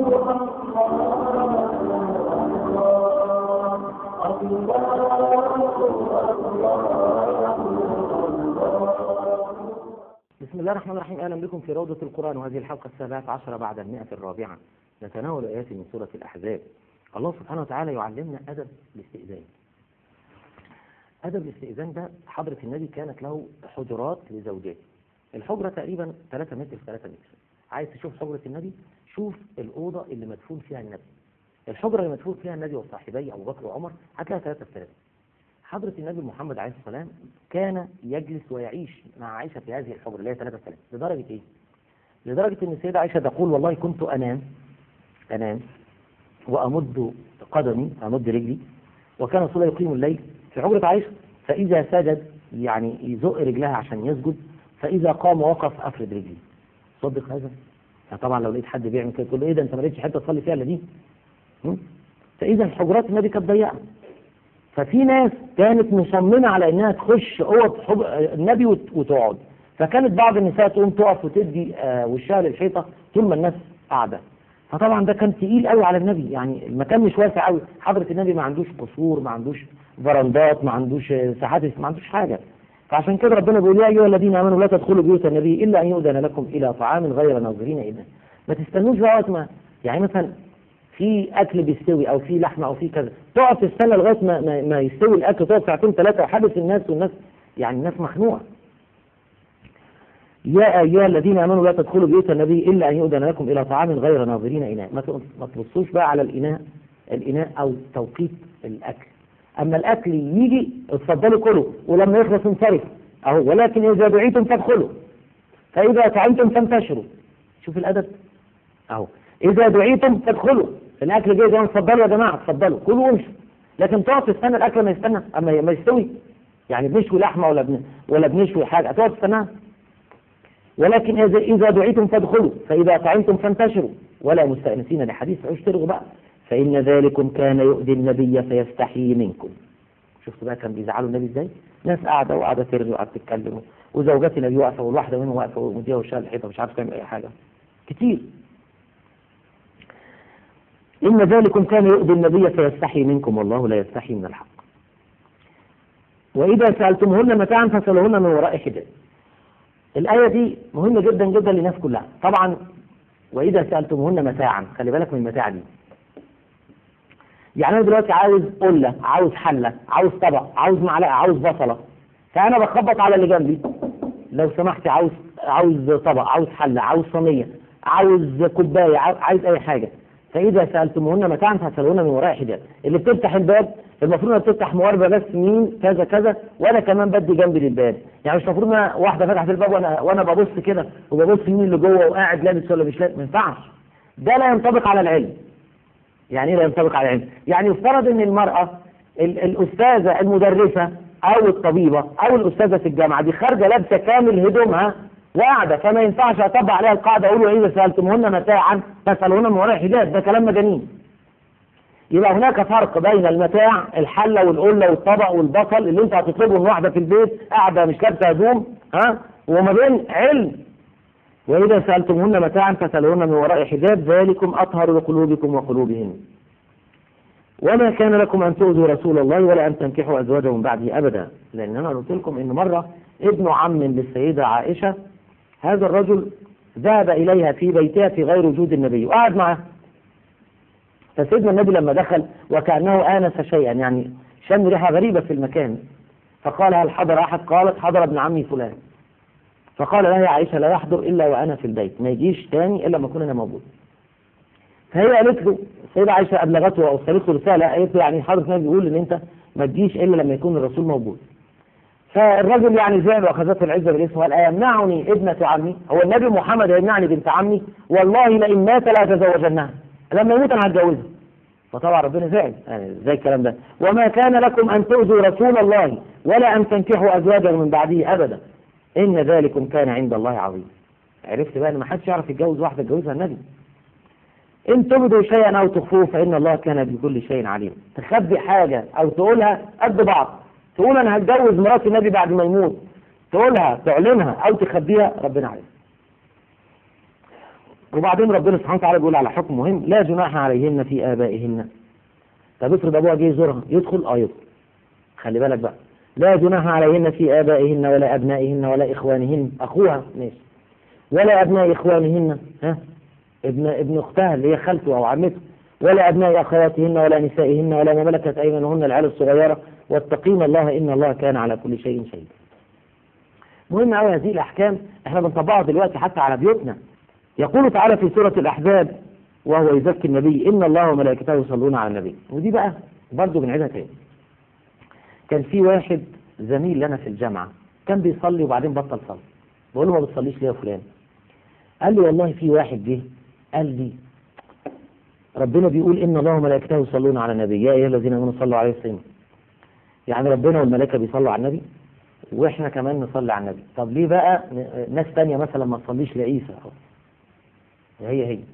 بسم الله الرحمن الرحيم أهلا بكم في روضة القرآن وهذه الحلقة السابعة عشرة بعد المئة الرابعة نتناول آيات من سورة الأحزاب الله سبحانه وتعالى يعلمنا أدب الاستئذان أدب الاستئذان ده حضرة النبي كانت له حجرات لزوجاته الحجرة تقريبا 3 متر في 3 متر عايز تشوف حجرة النبي شوف الأوضة اللي مدفون فيها النبي الحجرة اللي مدفون فيها النبي وصاحبي أبو بكر وعمر هتلاقيها 3 في 3 حضرة النبي محمد عليه الصلاة والسلام كان يجلس ويعيش مع عائشة في هذه الحجرة اللي هي 3 في 3 لدرجة إيه؟ لدرجة إن السيدة عائشة تقول والله كنت أنام أنام وأمد قدمي أمد رجلي وكان رسول الله يقيم الليل في حجرة عائشة فإذا سجد يعني يزق رجلها عشان يسجد فإذا قام وقف أفرد رجلي صدق هذا؟ يعني طبعا لو لقيت حد بيعمل كده تقول له إيه ده أنت ما لقيتش حتة تصلي فيها إلا دي؟ م? فإذا حجرات النبي كانت ضيقة ففي ناس كانت مصممة على إنها تخش أوض حب... النبي وت... وتقعد فكانت بعض النساء تقوم تقف وتدي آه وشها للحيطة طول ما الناس قاعدة فطبعا ده كان تقيل قوي على النبي يعني المكان مش واسع قوي حضرة النبي ما عندوش قصور ما عندوش فرندات ما عندوش ساحات ما عندوش حاجة فعشان كده ربنا بيقول يا ايها الذين امنوا لا تدخلوا بيوت النبي الا ان يؤذن لكم الى طعام غير ناظرين اذن ما تستنوش بقى وقت ما يعني مثلا في اكل بيستوي او في لحمه او في كذا تقعد تستنى لغايه ما, ما, ما يستوي الاكل تقعد ساعتين ثلاثه وحدث الناس والناس يعني الناس مخنوقه يا ايها الذين امنوا لا تدخلوا بيوت النبي الا ان يؤذن لكم الى طعام غير ناظرين اناء ما ما تبصوش بقى على الاناء الاناء او توقيت الاكل اما الاكل يجي اتفضلوا كلوا ولما يخلص انصرف اهو ولكن اذا دعيتم فادخلوا فاذا طعمتم فانتشروا شوف الادب اهو اذا دعيتم فادخلوا الاكل جاي زي اتفضلوا يا جماعه اتفضلوا كلوا وامشوا لكن تقعد تستنى الاكل ما يستنى اما ما يستوي يعني بنشوي لحمه ولا بن... ولا بنشوي حاجه هتقعد تستناها ولكن إذا إذا دعيتم فادخلوا فإذا طعمتم فانتشروا ولا مستأنسين لحديث عيش ترغوا بقى فإن ذلكم كان يؤذي النبي فيستحيي منكم شفتوا بقى كان بيزعلوا النبي ازاي؟ ناس قاعدة وقاعدة ترغي وقاعدة تتكلم وزوجات النبي واقفة والواحدة منهم واقفة ومديها وشها الحيطة مش عارفة تعمل أي حاجة كتير إن ذلكم كان يؤذي النبي فيستحيي منكم والله لا يستحي من الحق وإذا سألتموهن متاعا فاسألوهن من وراء حجاب الآية دي مهمة جدا جدا للناس كلها طبعا وإذا سألتموهن متاعا خلي بالك من المتاع دي يعني أنا دلوقتي عاوز قلة عاوز حلة عاوز طبق عاوز معلقة عاوز بصلة فأنا بخبط على اللي جنبي لو سمحت عاوز عاوز طبق عاوز حلة عاوز صينية عاوز كوباية عاوز أي حاجة فإذا سألتموهن متاعا فاسألوهن من وراء حجاب اللي بتفتح الباب المفروض انها بتفتح مواربه بس مين كذا كذا وانا كمان بدي جنبي للباب يعني مش المفروض انا واحده فتحت الباب وانا وانا ببص كده وببص مين اللي جوه وقاعد لابس ولا مش لابس ما ينفعش ده لا ينطبق على العلم يعني ايه لا ينطبق على العلم يعني يفترض ان المراه ال الاستاذه المدرسه او الطبيبه او الاستاذه في الجامعه دي خارجه لابسه كامل هدومها وقاعده فما ينفعش اطبق عليها القاعده اقول اذا سالتموهن متاعا فاسالوهن من وراء حجاب ده كلام مجانين يبقى هناك فرق بين المتاع الحله والقله والطبق والبصل اللي انت هتطلبه من واحده في البيت قاعده مش لابسه هدوم ها وما بين علم واذا سالتموهن متاعا فسالوهن من وراء حجاب ذلكم اطهر لقلوبكم وقلوبهن وما كان لكم ان تؤذوا رسول الله ولا ان تنكحوا ازواجه من بعده ابدا لان انا قلت لكم ان مره ابن عم للسيده عائشه هذا الرجل ذهب اليها في بيتها في غير وجود النبي وقعد معها فسيدنا النبي لما دخل وكأنه آنس شيئا يعني شم ريحة غريبة في المكان فقال هل حضر أحد قالت حضر ابن عمي فلان فقال لها يا عائشة لا يحضر إلا وأنا في البيت ما يجيش تاني إلا ما أكون أنا موجود فهي قالت له السيدة عائشة أبلغته وأرسلت له رسالة قالت له يعني حضرتك النبي بيقول إن أنت ما تجيش إلا لما يكون الرسول موجود فالرجل يعني زعل واخذته العزه بالاسم وقال ايمنعني ابنه عمي هو النبي محمد يمنعني بنت عمي والله لئن مات لا اتزوجنها لما يموت انا هتجوزها فطبعا ربنا زعل يعني زي الكلام ده وما كان لكم ان تؤذوا رسول الله ولا ان تنكحوا ازواجه من بعده ابدا ان ذلكم كان عند الله عظيم عرفت بقى ان ما حدش يعرف يتجوز واحده يتجوزها النبي ان تبدوا شيئا او تخفوه فان الله كان بكل شيء عليم تخبي حاجه او تقولها قد بعض تقول انا هتجوز مرات النبي بعد ما يموت تقولها تعلنها او تخبيها ربنا عارف وبعدين ربنا سبحانه وتعالى بيقول على حكم مهم لا جناح عليهن في آبائهن طب افرض ابوها جه يزورها يدخل اه يدخل خلي بالك بقى لا جناح عليهن في آبائهن ولا أبنائهن ولا إخوانهن أخوها ماشي ولا أبناء إخوانهن ها ابن ابن أختها اللي هي خالته أو عمته ولا أبناء أخواتهن ولا نسائهن ولا ما ملكت أيمانهن العيال الصغيرة واتقين الله إن الله كان على كل شيء شهيدا. مهم قوي هذه الأحكام احنا بنطبقها دلوقتي حتى على بيوتنا. يقول تعالى في سورة الأحزاب وهو يزكي النبي إن الله وملائكته يصلون على النبي ودي بقى برضه بنعيدها تاني. كان في واحد زميل لنا في الجامعة كان بيصلي وبعدين بطل صلاة. بقول له ما بتصليش ليه يا فلان؟ قال لي والله في واحد جه قال لي ربنا بيقول ان الله وملائكته يصلون على النبي يا ايها الذين امنوا صلوا عليه وسلموا يعني ربنا والملائكه بيصلوا على النبي واحنا كمان نصلي على النبي طب ليه بقى ناس تانية مثلا ما تصليش لعيسى هي هي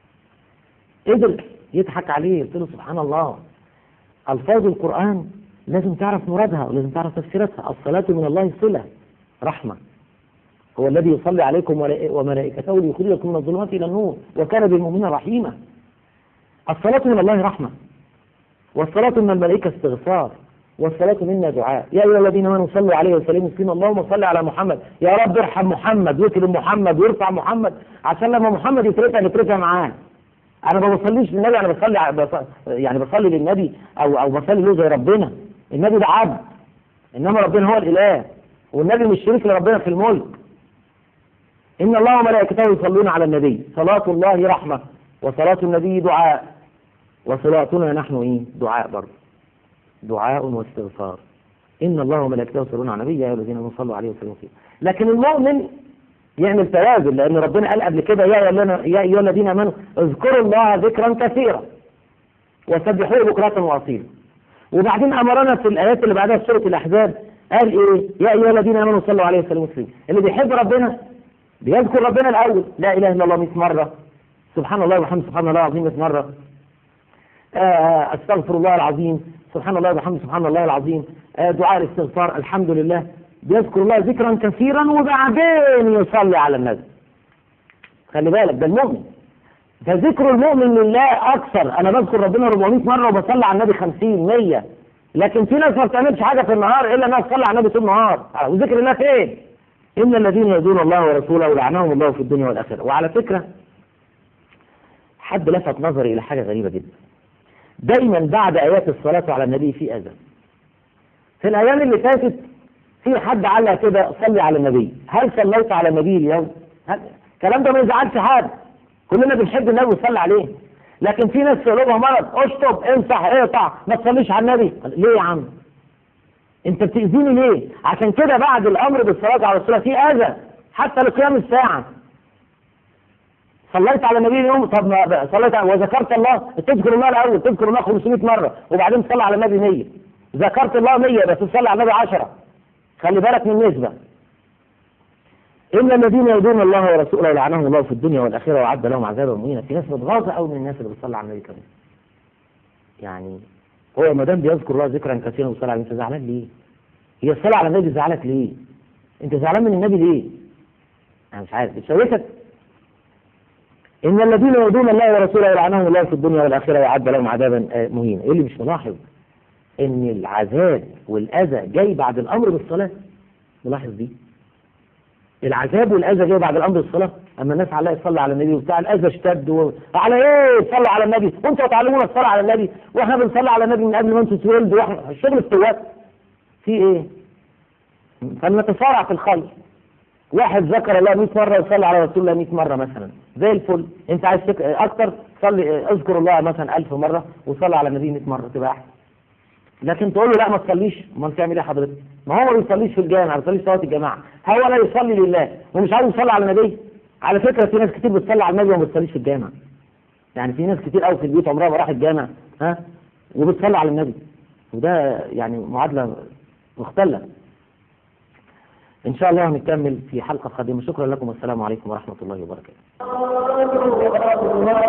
قدر يضحك عليه قلت له سبحان الله الفاظ القران لازم تعرف مرادها ولازم تعرف تفسيراتها الصلاه من الله صله رحمه هو الذي يصلي عليكم وملائكته ليخرجكم من الظلمات الى النور وكان بالمؤمنين رحيما الصلاة من الله رحمة والصلاة من الملائكة استغفار والصلاة منا دعاء يا أيها الذين آمنوا صلوا عليه وسلموا تسليما اللهم صل على محمد يا رب ارحم محمد ويكرم محمد ويرفع محمد عشان لما محمد يترفع نترفع معاه أنا ما بصليش للنبي أنا بصلي يعني بصلي للنبي أو أو بصلي له زي ربنا النبي ده عبد إنما ربنا هو الإله والنبي مش شريك لربنا في الملك إن الله وملائكته يصلون على النبي صلاة الله رحمة وصلاة النبي دعاء وصلاتنا نحن ايه دعاء برضه دعاء واستغفار ان الله وملائكته يصلون على النبي يا ايها الذين امنوا صلوا عليه وسلموا فيه لكن المؤمن يعمل توازن لان ربنا قال قبل كده يا يا ايها الذين امنوا اذكروا الله ذكرا كثيرا وسبحوه بكرة واصيلا وبعدين امرنا في الايات اللي بعدها في سوره الاحزاب قال ايه يا ايها الذين امنوا صلوا عليه وسلموا تسليما اللي بيحب ربنا بيذكر ربنا الاول لا اله الا الله 100 مره سبحان الله وبحمده سبحان الله العظيم 100 مره استغفر الله العظيم سبحان الله وبحمده سبحان الله العظيم دعاء الاستغفار الحمد لله بيذكر الله ذكرا كثيرا وبعدين يصلي على النبي خلي بالك ده المؤمن فذكر المؤمن لله اكثر انا بذكر ربنا 400 مره وبصلي على النبي 50 100 لكن في ناس ما بتعملش حاجه في النهار الا انها تصلي على النبي طول النهار وذكر الله فين؟ ان الذين يؤذون الله ورسوله لعنهم الله في الدنيا والاخره وعلى فكره حد لفت نظري الى حاجه غريبه جدا دايما بعد ايات الصلاه على النبي في اذى في الايام اللي فاتت في حد علق كده صلي على النبي هل صليت على النبي اليوم هل... الكلام ده ما يزعلش حد كلنا بنحب النبي ونصلي عليه لكن في ناس في قلوبها مرض اشطب امسح اقطع ما تصليش على النبي ليه يا عم انت بتاذيني ليه عشان كده بعد الامر بالصلاه على الصلاه في اذى حتى لقيام الساعه صليت على النبي اليوم طب ما صليت على وذكرت الله تذكر الله الاول تذكر الله 500 مره وبعدين تصلي على النبي 100 ذكرت الله 100 بس تصلي على النبي 10 خلي بالك من النسبه إن الذين يؤذون الله ورسوله لعنهم الله في الدنيا والآخرة وأعد لهم عذابا مهينا في ناس متغاظة قوي من الناس اللي بتصلي على النبي كمان يعني هو ما دام بيذكر الله ذكرا كثيرا وصلى عليه انت زعلان ليه؟ هي الصلاة على النبي زعلك ليه؟ انت زعلان من النبي ليه؟ انا مش عارف بتشوشك ان الذين يؤذون الله ورسوله يلعنهم الله في الدنيا والاخره ويعد لهم عذابا مهينا ايه اللي مش ملاحظ ان العذاب والاذى جاي بعد الامر بالصلاه ملاحظ دي العذاب والاذى جاي بعد الامر بالصلاه اما الناس على يصلي على النبي وبتاع الاذى اشتد و... على ايه تصلوا على النبي وانتوا تعلمونا الصلاه على النبي واحنا بنصلي على النبي من قبل ما انتوا تولدوا واحنا الشغل السواد في ايه فلنتصارع في الخير واحد ذكر الله 100 مره وصلى على رسول الله 100 مره مثلا زي الفل انت عايز تك... اكتر صلي اذكر الله مثلا 1000 مره وصلي على النبي 100 مره تبقى احسن لكن تقول له لا ما تصليش ما انت تعمل ايه حضرتك ما هو ما بيصليش في الجامع ما بيصليش صلاه الجماعه هو لا يصلي لله ومش عايز يصلي على النبي على فكره في ناس كتير بتصلي على النبي وما بتصليش في الجامع يعني في ناس كتير قوي في البيوت عمرها ما راحت الجامع ها وبتصلي على النبي وده يعني معادله مختله إن شاء الله هنكمل في حلقة قادمة شكرا لكم والسلام عليكم ورحمة الله وبركاته